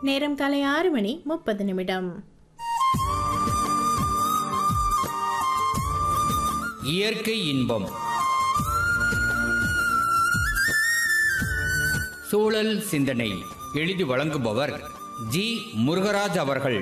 நேரம் காலை ஆறு மணி முப்பது நிமிடம் இயற்கை இன்பம் சூழல் சிந்தனை எழுதி வழங்குபவர் ஜி முருகராஜ் அவர்கள்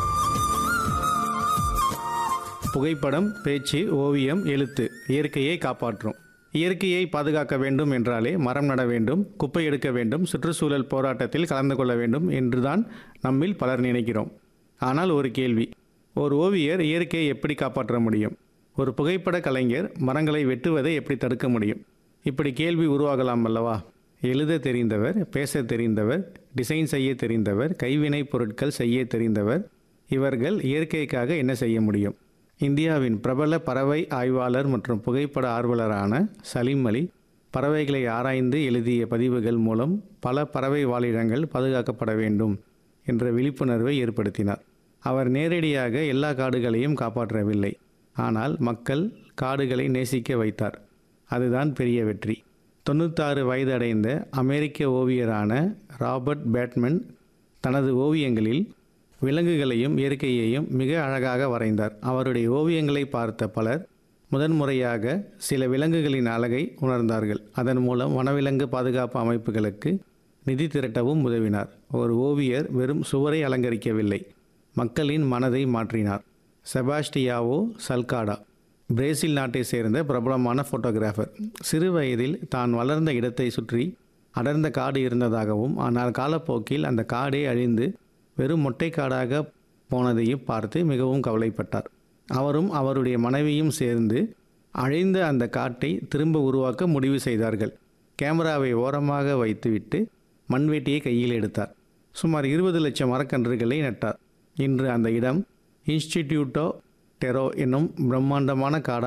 புகைப்படம் பேச்சு ஓவியம் எழுத்து இயற்கையை காப்பாற்றும் இயற்கையை பாதுகாக்க வேண்டும் என்றாலே மரம் நட வேண்டும் குப்பை எடுக்க வேண்டும் சுற்றுச்சூழல் போராட்டத்தில் கலந்து கொள்ள வேண்டும் என்றுதான் நம்மில் பலர் நினைக்கிறோம் ஆனால் ஒரு கேள்வி ஒரு ஓவியர் இயற்கையை எப்படி காப்பாற்ற முடியும் ஒரு புகைப்பட கலைஞர் மரங்களை வெட்டுவதை எப்படி தடுக்க முடியும் இப்படி கேள்வி உருவாகலாம் அல்லவா எழுத தெரிந்தவர் பேச தெரிந்தவர் டிசைன் செய்ய தெரிந்தவர் கைவினைப் பொருட்கள் செய்ய தெரிந்தவர் இவர்கள் இயற்கைக்காக என்ன செய்ய முடியும் இந்தியாவின் பிரபல பறவை ஆய்வாளர் மற்றும் புகைப்பட ஆர்வலரான சலீம் அலி பறவைகளை ஆராய்ந்து எழுதிய பதிவுகள் மூலம் பல பறவை வாழிடங்கள் பாதுகாக்கப்பட வேண்டும் என்ற விழிப்புணர்வை ஏற்படுத்தினார் அவர் நேரடியாக எல்லா காடுகளையும் காப்பாற்றவில்லை ஆனால் மக்கள் காடுகளை நேசிக்க வைத்தார் அதுதான் பெரிய வெற்றி தொண்ணூத்தாறு வயது அடைந்த அமெரிக்க ஓவியரான ராபர்ட் பேட்மன் தனது ஓவியங்களில் விலங்குகளையும் இயற்கையையும் மிக அழகாக வரைந்தார் அவருடைய ஓவியங்களை பார்த்த பலர் முதன்முறையாக சில விலங்குகளின் அழகை உணர்ந்தார்கள் அதன் மூலம் வனவிலங்கு பாதுகாப்பு அமைப்புகளுக்கு நிதி திரட்டவும் உதவினார் ஒரு ஓவியர் வெறும் சுவரை அலங்கரிக்கவில்லை மக்களின் மனதை மாற்றினார் செபாஸ்டியாவோ சல்காடா பிரேசில் நாட்டை சேர்ந்த பிரபலமான ஃபோட்டோகிராஃபர் சிறு வயதில் தான் வளர்ந்த இடத்தை சுற்றி அடர்ந்த காடு இருந்ததாகவும் ஆனால் காலப்போக்கில் அந்த காடே அழிந்து வெறும் மொட்டை காடாக போனதையும் பார்த்து மிகவும் கவலைப்பட்டார் அவரும் அவருடைய மனைவியும் சேர்ந்து அழிந்த அந்த காட்டை திரும்ப உருவாக்க முடிவு செய்தார்கள் கேமராவை ஓரமாக வைத்துவிட்டு மண்வெட்டியை கையில் எடுத்தார் சுமார் இருபது லட்சம் மரக்கன்றுகளை நட்டார் இன்று அந்த இடம் இன்ஸ்டிடியூட்டோ டெரோ என்னும் பிரம்மாண்டமான காடாக